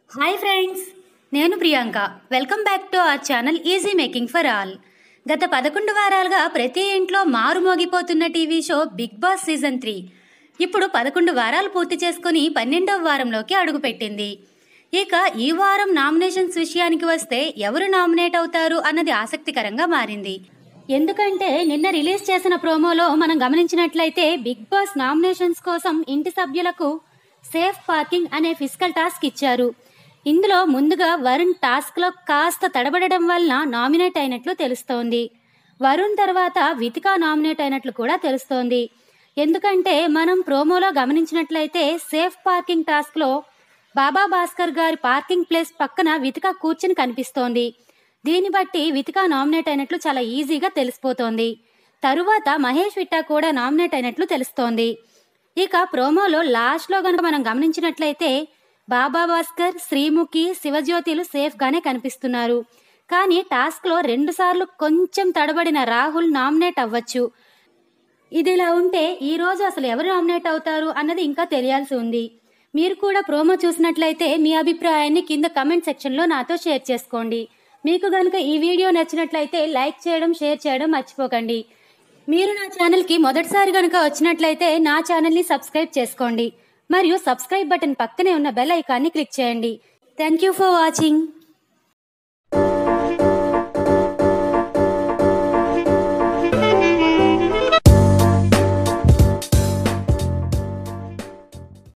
hi friends నేను Priyanka welcome back to our channel easy making for all గత పదకొండు వారాలుగా ప్రతి ఇంట్లో మారుమోగిపోతున్న TV show Bigg Boss season three ఇప్పుడు పదకొండు వారాలు పూర్తి చేసుకుని పన్నెండవ వారంలోకి అడుగుపెట్టింది ఇక ఈ వారం నామినేషన్స్ విషయానికి వస్తే ఎవరు నామినేట్ అవుతారు అన్నది ఆసక్తికరంగా మారింది ఎందుకంటే నిన్న రిలీజ్ చేసిన ప్రోమోలో మనం గమనించినట్లయితే బిగ్ బాస్ నామినేషన్స్ కోసం ఇంటి సభ్యులకు సేఫ్ పార్కింగ్ అనే ఫిజికల్ టాస్క్ ఇచ్చారు ఇందులో ముందుగా వరుణ్ టాస్క్లో కాస్త తడబడడం వలన నామినేట్ అయినట్లు తెలుస్తోంది వరుణ్ తర్వాత వితికా నామినేట్ అయినట్లు కూడా తెలుస్తోంది ఎందుకంటే మనం ప్రోమోలో గమనించినట్లయితే సేఫ్ పార్కింగ్ టాస్క్లో బాబా భాస్కర్ గారి పార్కింగ్ ప్లేస్ పక్కన వితిక కూర్చుని కనిపిస్తోంది దీన్ని బట్టి వితిక నామినేట్ అయినట్లు చాలా ఈజీగా తెలిసిపోతోంది తరువాత మహేష్ విట్టా కూడా నామినేట్ అయినట్లు తెలుస్తోంది ఇక ప్రోమోలో లాస్ట్లో గనుక మనం గమనించినట్లయితే బాబా భాస్కర్ శ్రీముఖి శివజ్యోతిలు సేఫ్గానే కనిపిస్తున్నారు కానీ టాస్క్లో రెండుసార్లు కొంచెం తడబడిన రాహుల్ నామినేట్ అవ్వచ్చు ఇదిలా ఉంటే ఈ రోజు అసలు ఎవరు నామినేట్ అవుతారు అన్నది ఇంకా తెలియాల్సి ఉంది మీరు కూడా ప్రోమో చూసినట్లయితే మీ అభిప్రాయాన్ని కింద కమెంట్ సెక్షన్లో నాతో షేర్ చేసుకోండి మీకు కనుక ఈ వీడియో నచ్చినట్లయితే లైక్ చేయడం షేర్ చేయడం మర్చిపోకండి మీరు నా ఛానల్కి మొదటిసారి కనుక వచ్చినట్లయితే నా ఛానల్ని సబ్స్క్రైబ్ చేసుకోండి మరియు సబ్స్క్రైబ్ బటన్ పక్కనే ఉన్న బెల్ ఐకాన్ని క్లిక్ చేయండి థ్యాంక్ యూ ఫర్ వాచింగ్